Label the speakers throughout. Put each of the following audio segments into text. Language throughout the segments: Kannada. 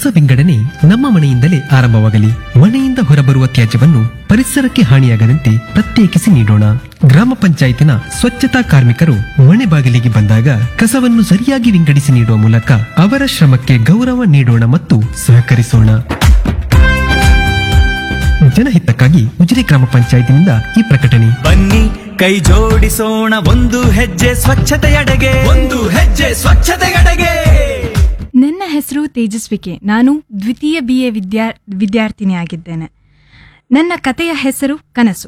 Speaker 1: ಕಸ ವಿಂಗಡಣೆ ನಮ್ಮ ಮನೆಯಿಂದಲೇ ಆರಂಭವಾಗಲಿ ಮನೆಯಿಂದ ಹೊರಬರುವ ತ್ಯಾಜ್ಯವನ್ನು ಪರಿಸರಕ್ಕೆ ಹಾನಿಯಾಗದಂತೆ ಪ್ರತ್ಯೇಕಿಸಿ ನೀಡೋಣ ಗ್ರಾಮ ಪಂಚಾಯತಿನ ಸ್ವಚ್ಛತಾ ಕಾರ್ಮಿಕರು ಮನೆ ಬಾಗಿಲಿಗೆ ಬಂದಾಗ ಕಸವನ್ನು ಸರಿಯಾಗಿ ವಿಂಗಡಿಸಿ ನೀಡುವ ಮೂಲಕ ಅವರ ಶ್ರಮಕ್ಕೆ ಗೌರವ ನೀಡೋಣ ಮತ್ತು ಸಹಕರಿಸೋಣ ಜನಹಿತಕ್ಕಾಗಿ ಉಜಿರೆ ಗ್ರಾಮ ಪಂಚಾಯತಿನಿಂದ ಈ ಪ್ರಕಟಣೆ
Speaker 2: ಬನ್ನಿ ಕೈ ಜೋಡಿಸೋಣ ಒಂದು ಹೆಜ್ಜೆ ಸ್ವಚ್ಛತೆಯಡೆಗೆ ಒಂದು ಹೆಜ್ಜೆ ಸ್ವಚ್ಛತೆಯಡೆಗೆ
Speaker 3: ನನ್ನ ಹೆಸರು ತೇಜಸ್ವಿಕೆ ನಾನು ದ್ವಿತೀಯ ಬಿ ಎ ವಿದ್ಯಾ ವಿದ್ಯಾರ್ಥಿನಿಯಾಗಿದ್ದೇನೆ ನನ್ನ ಕಥೆಯ ಹೆಸರು ಕನಸು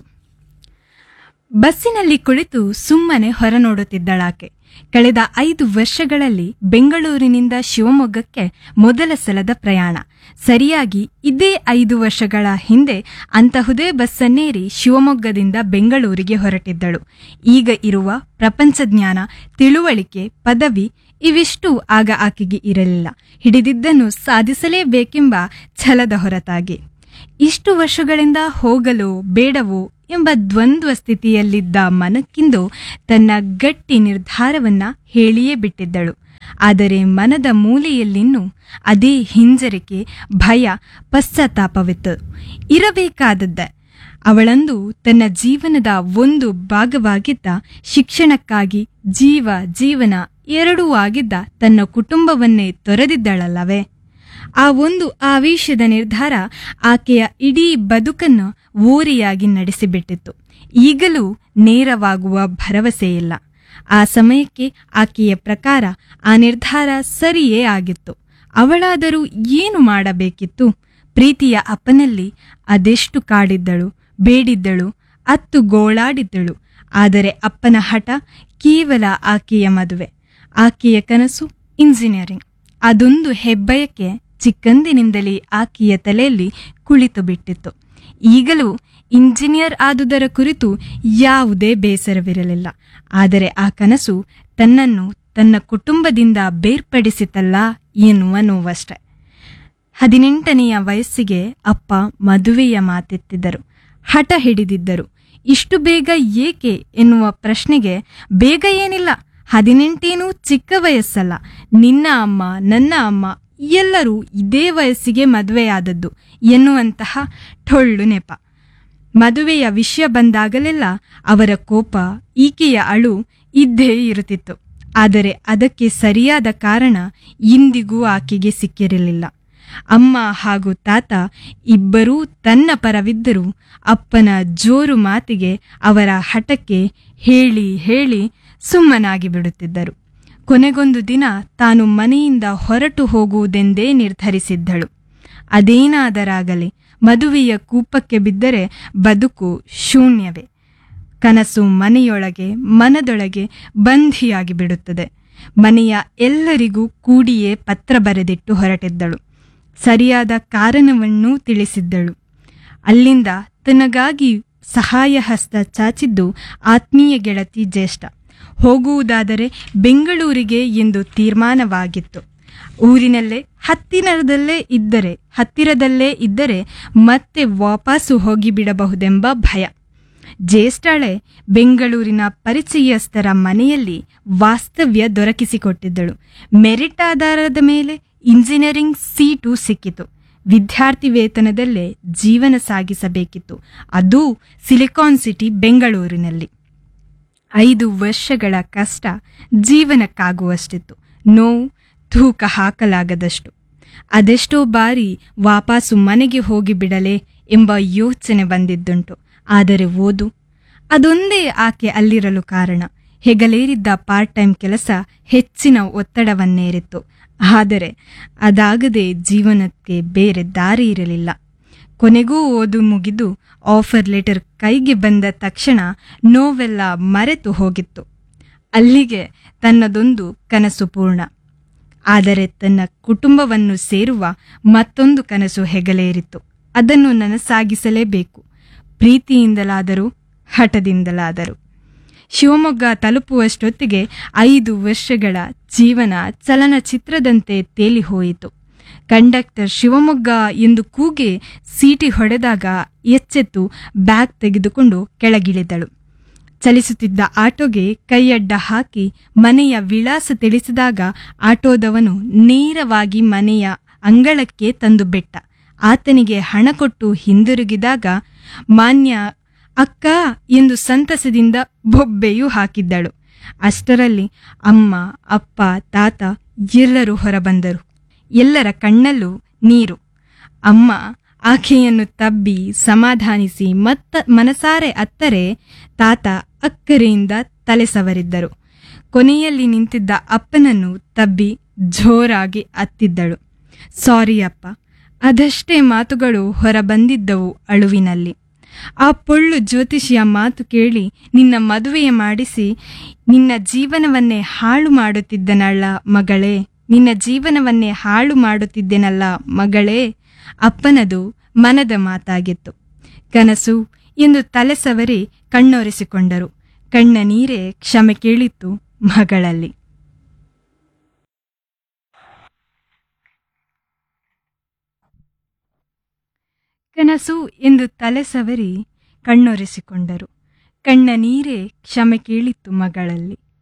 Speaker 3: ಬಸ್ಸಿನಲ್ಲಿ ಕುಳಿತು ಸುಮ್ಮನೆ ಹೊರ ನೋಡುತ್ತಿದ್ದಳಾಕೆ ಕಳೆದ ಐದು ವರ್ಷಗಳಲ್ಲಿ ಬೆಂಗಳೂರಿನಿಂದ ಶಿವಮೊಗ್ಗಕ್ಕೆ ಮೊದಲ ಸಲದ ಪ್ರಯಾಣ ಸರಿಯಾಗಿ ಇದೇ ಐದು ವರ್ಷಗಳ ಹಿಂದೆ ಅಂತಹುದೇ ಬಸ್ಸನ್ನೇರಿ ಶಿವಮೊಗ್ಗದಿಂದ ಬೆಂಗಳೂರಿಗೆ ಹೊರಟಿದ್ದಳು ಈಗ ಇರುವ ಪ್ರಪಂಚ ಜ್ಞಾನ ತಿಳುವಳಿಕೆ ಪದವಿ ಇವಿಷ್ಟು ಆಗ ಆಕೆಗೆ ಇರಲಿಲ್ಲ ಹಿಡಿದಿದ್ದನ್ನು ಸಾಧಿಸಲೇಬೇಕೆಂಬ ಛಲದ ಹೊರತಾಗಿ ಇಷ್ಟು ವರ್ಷಗಳಿಂದ ಹೋಗಲು ಬೇಡವೋ ಎಂಬ ದ್ವಂದ್ವ ಸ್ಥಿತಿಯಲ್ಲಿದ್ದ ಮನಕ್ಕಿಂದು ತನ್ನ ಗಟ್ಟಿ ನಿರ್ಧಾರವನ್ನ ಹೇಳಿಯೇ ಬಿಟ್ಟಿದ್ದಳು ಆದರೆ ಮನದ ಮೂಲೆಯಲ್ಲಿನ್ನೂ ಅದೇ ಹಿಂಜರಿಕೆ ಭಯ ಪಶ್ಚಾತ್ತಾಪವಿತ್ತು ಇರಬೇಕಾದದ್ದ ಅವಳಂದು ತನ್ನ ಜೀವನದ ಒಂದು ಭಾಗವಾಗಿದ್ದ ಶಿಕ್ಷಣಕ್ಕಾಗಿ ಜೀವ ಜೀವನ ಎರಡೂ ಆಗಿದ್ದ ತನ್ನ ಕುಟುಂಬವನ್ನೇ ತೊರೆದಿದ್ದಳಲ್ಲವೇ ಆ ಒಂದು ಆವೇಶದ ನಿರ್ಧಾರ ಆಕೆಯ ಇಡೀ ಬದುಕನ್ನು ಓರಿಯಾಗಿ ನಡೆಸಿಬಿಟ್ಟಿತ್ತು ಈಗಲೂ ನೇರವಾಗುವ ಭರವಸೆಯಿಲ್ಲ ಆ ಸಮಯಕ್ಕೆ ಆಕೆಯ ಪ್ರಕಾರ ಆ ನಿರ್ಧಾರ ಸರಿಯೇ ಆಗಿತ್ತು ಅವಳಾದರೂ ಏನು ಮಾಡಬೇಕಿತ್ತು ಪ್ರೀತಿಯ ಅಪ್ಪನಲ್ಲಿ ಅದೆಷ್ಟು ಕಾಡಿದ್ದಳು ಬೇಡಿದ್ದಳು ಅತ್ತು ಗೋಳಾಡಿದ್ದಳು ಆದರೆ ಅಪ್ಪನ ಹಠ ಕೇವಲ ಆಕೆಯ ಮದುವೆ ಆಕೆಯ ಕನಸು ಇಂಜಿನಿಯರಿಂಗ್ ಅದೊಂದು ಹೆಬ್ಬಯಕ್ಕೆ ಚಿಕ್ಕಂದಿನಿಂದಲೇ ಆಕೆಯ ತಲೆಯಲ್ಲಿ ಕುಳಿತು ಬಿಟ್ಟಿತ್ತು ಈಗಲೂ ಇಂಜಿನಿಯರ್ ಆದುದರ ಕುರಿತು ಯಾವುದೇ ಬೇಸರವಿರಲಿಲ್ಲ ಆದರೆ ಆ ಕನಸು ತನ್ನನ್ನು ತನ್ನ ಕುಟುಂಬದಿಂದ ಬೇರ್ಪಡಿಸಿತಲ್ಲ ಎನ್ನುವ ನೋವಷ್ಟೆ ಹದಿನೆಂಟನೆಯ ವಯಸ್ಸಿಗೆ ಅಪ್ಪ ಮದುವೆಯ ಮಾತೆತ್ತಿದ್ದರು ಹಠ ಹಿಡಿದಿದ್ದರು ಇಷ್ಟು ಬೇಗ ಏಕೆ ಎನ್ನುವ ಪ್ರಶ್ನೆಗೆ ಬೇಗ ಏನಿಲ್ಲ ಹದಿನೆಂಟೇನೂ ಚಿಕ್ಕ ವಯಸ್ಸಲ್ಲ ನಿನ್ನ ಅಮ್ಮ ನನ್ನ ಅಮ್ಮ ಎಲ್ಲರೂ ಇದೇ ವಯಸ್ಸಿಗೆ ಮದುವೆಯಾದದ್ದು ಎನ್ನುವಂತಹ ಟೊಳ್ಳು ನೆಪ ಮದುವೆಯ ವಿಷಯ ಬಂದಾಗಲೆಲ್ಲ ಅವರ ಕೋಪ ಈಕೆಯ ಅಳು ಇದ್ದೇ ಇರುತ್ತಿತ್ತು ಆದರೆ ಅದಕ್ಕೆ ಸರಿಯಾದ ಕಾರಣ ಇಂದಿಗೂ ಆಕೆಗೆ ಸಿಕ್ಕಿರಲಿಲ್ಲ ಅಮ್ಮ ಹಾಗೂ ತಾತ ಇಬ್ಬರೂ ತನ್ನ ಪರವಿದ್ದರೂ ಅಪ್ಪನ ಜೋರು ಮಾತಿಗೆ ಅವರ ಹಠಕ್ಕೆ ಹೇಳಿ ಹೇಳಿ ಸುಮ್ಮನಾಗಿ ಬಿಡುತ್ತಿದ್ದರು ಕೊನೆಗೊಂದು ದಿನ ತಾನು ಮನೆಯಿಂದ ಹೊರಟು ಹೋಗುವುದೆಂದೇ ನಿರ್ಧರಿಸಿದ್ದಳು ಅದೇನಾದರಾಗಲಿ ಮದುವೆಯ ಕೂಪಕ್ಕೆ ಬಿದ್ದರೆ ಬದುಕು ಶೂನ್ಯವೇ ಕನಸು ಮನೆಯೊಳಗೆ ಮನದೊಳಗೆ ಬಂಧಿಯಾಗಿ ಬಿಡುತ್ತದೆ ಮನೆಯ ಎಲ್ಲರಿಗೂ ಕೂಡಿಯೇ ಪತ್ರ ಬರೆದಿಟ್ಟು ಹೊರಟಿದ್ದಳು ಸರಿಯಾದ ಕಾರಣವನ್ನೂ ತಿಳಿಸಿದ್ದಳು ಅಲ್ಲಿಂದ ತನಗಾಗಿ ಸಹಾಯ ಹಸ್ತ ಚಾಚಿದ್ದು ಆತ್ಮೀಯ ಗೆಳತಿ ಜ್ಯೇಷ್ಠ ಹೋಗುವುದಾದರೆ ಬೆಂಗಳೂರಿಗೆ ಎಂದು ತೀರ್ಮಾನವಾಗಿತ್ತು ಊರಿನಲ್ಲೇ ಹತ್ತಿರದಲ್ಲೇ ಇದ್ದರೆ ಹತ್ತಿರದಲ್ಲೇ ಇದ್ದರೆ ಮತ್ತೆ ವಾಪಸ್ಸು ಹೋಗಿಬಿಡಬಹುದೆಂಬ ಭಯ ಜ್ಯೇಷ್ಠಳೆ ಬೆಂಗಳೂರಿನ ಪರಿಚಯಸ್ಥರ ಮನೆಯಲ್ಲಿ ವಾಸ್ತವ್ಯ ದೊರಕಿಸಿಕೊಟ್ಟಿದ್ದಳು ಮೆರಿಟ್ ಆಧಾರದ ಮೇಲೆ ಇಂಜಿನಿಯರಿಂಗ್ ಸೀಟು ಸಿಕ್ಕಿತು ವಿದ್ಯಾರ್ಥಿ ವೇತನದಲ್ಲೇ ಜೀವನ ಸಾಗಿಸಬೇಕಿತ್ತು ಅದೂ ಸಿಲಿಕಾನ್ ಸಿಟಿ ಬೆಂಗಳೂರಿನಲ್ಲಿ ಐದು ವರ್ಷಗಳ ಕಷ್ಟ ಜೀವನಕ್ಕಾಗುವಷ್ಟಿತ್ತು ನೋವು ತೂಕ ಹಾಕಲಾಗದಷ್ಟು ಅದೆಷ್ಟೋ ಬಾರಿ ವಾಪಸ್ಸು ಮನೆಗೆ ಹೋಗಿ ಬಿಡಲೇ ಎಂಬ ಯೋಚನೆ ಬಂದಿದ್ದುಂಟು ಆದರೆ ಓದು ಅದೊಂದೇ ಆಕೆ ಅಲ್ಲಿರಲು ಕಾರಣ ಹೆಗಲೇರಿದ್ದ ಪಾರ್ಟ್ ಟೈಮ್ ಕೆಲಸ ಹೆಚ್ಚಿನ ಒತ್ತಡವನ್ನೇರಿತ್ತು ಆದರೆ ಅದಾಗದೆ ಜೀವನಕ್ಕೆ ಬೇರೆ ದಾರಿ ಇರಲಿಲ್ಲ ಕೊನೆಗೂ ಓದು ಮುಗಿದು ಆಫರ್ ಲೆಟರ್ ಕೈಗೆ ಬಂದ ತಕ್ಷಣ ನೋವೆಲ್ಲ ಮರೆತು ಹೋಗಿತ್ತು ಅಲ್ಲಿಗೆ ತನ್ನದೊಂದು ಕನಸು ಪೂರ್ಣ ಆದರೆ ತನ್ನ ಕುಟುಂಬವನ್ನು ಸೇರುವ ಮತ್ತೊಂದು ಕನಸು ಹೆಗಲೇರಿತ್ತು ಅದನ್ನು ನನಸಾಗಿಸಲೇಬೇಕು ಪ್ರೀತಿಯಿಂದಲಾದರೂ ಹಠದಿಂದಲಾದರೂ ಶಿವಮೊಗ್ಗ ತಲುಪುವಷ್ಟೊತ್ತಿಗೆ ಐದು ವರ್ಷಗಳ ಜೀವನ ಚಲನಚಿತ್ರದಂತೆ ತೇಲಿ ಹೋಯಿತು ಕಂಡಕ್ಟರ್ ಶಿವಮೊಗ್ಗ ಎಂದು ಕೂಗೆ ಸೀಟಿ ಹೊಡೆದಾಗ ಎಚ್ಚೆತ್ತು ಬ್ಯಾಗ್ ತೆಗೆದುಕೊಂಡು ಕೆಳಗಿಳಿದಳು ಚಲಿಸುತ್ತಿದ್ದ ಆಟೋಗೆ ಕೈಯಡ್ಡ ಹಾಕಿ ಮನೆಯ ವಿಳಾಸ ತಿಳಿಸಿದಾಗ ಆಟೋದವನು ನೇರವಾಗಿ ಮನೆಯ ಅಂಗಳಕ್ಕೆ ತಂದು ಬೆಟ್ಟ ಆತನಿಗೆ ಹಣ ಕೊಟ್ಟು ಹಿಂದಿರುಗಿದಾಗ ಮಾನ್ಯ ಅಕ್ಕ ಎಂದು ಸಂತಸದಿಂದ ಬೊಬ್ಬೆಯೂ ಹಾಕಿದ್ದಳು ಅಷ್ಟರಲ್ಲಿ ಅಮ್ಮ ಅಪ್ಪ ತಾತ ಎಲ್ಲರೂ ಹೊರಬಂದರು ಎಲ್ಲರ ಕಣ್ಣಲ್ಲೂ ನೀರು ಅಮ್ಮ ಆಕೆಯನ್ನು ತಬ್ಬಿ ಸಮಾಧಾನಿಸಿ ಮತ್ತ ಮನಸಾರೆ ಅತ್ತರೆ ತಾತ ಅಕ್ಕರೆಯಿಂದ ತಲೆ ಸವರಿದ್ದರು ಕೊನೆಯಲ್ಲಿ ನಿಂತಿದ್ದ ಅಪ್ಪನನ್ನು ತಬ್ಬಿ ಜೋರಾಗಿ ಅತ್ತಿದ್ದಳು ಸಾರಿ ಅಪ್ಪ ಅದಷ್ಟೇ ಮಾತುಗಳು ಹೊರಬಂದಿದ್ದವು ಅಳುವಿನಲ್ಲಿ ಆ ಪೊಳ್ಳು ಜ್ಯೋತಿಷಿಯ ಮಾತು ಕೇಳಿ ನಿನ್ನ ಮದುವೆಯ ಮಾಡಿಸಿ ನಿನ್ನ ಜೀವನವನ್ನೇ ಹಾಳು ಮಾಡುತ್ತಿದ್ದನಲ್ಲ ಮಗಳೇ ನಿನ್ನ ಜೀವನವನ್ನೇ ಹಾಳು ಮಾಡುತ್ತಿದ್ದೆನಲ್ಲ ಮಗಳೇ ಅಪ್ಪನದು ಮನದ ಮಾತಾಗಿತ್ತು ಕನಸು ಎಂದು ತಲೆ ಸವರಿ ಕಣ್ಣೊರೆಸಿಕೊಂಡರು ಕಣ್ಣ ನೀರೇ ಕ್ಷಮೆ ಕೇಳಿತ್ತು ಮಗಳಲ್ಲಿ ಕನಸು ಎಂದು ತಲೆ ಸವರಿ ಕಣ್ಣೊರೆಸಿಕೊಂಡರು ಕಣ್ಣ ನೀರೇ ಕ್ಷಮೆ ಕೇಳಿತ್ತು ಮಗಳಲ್ಲಿ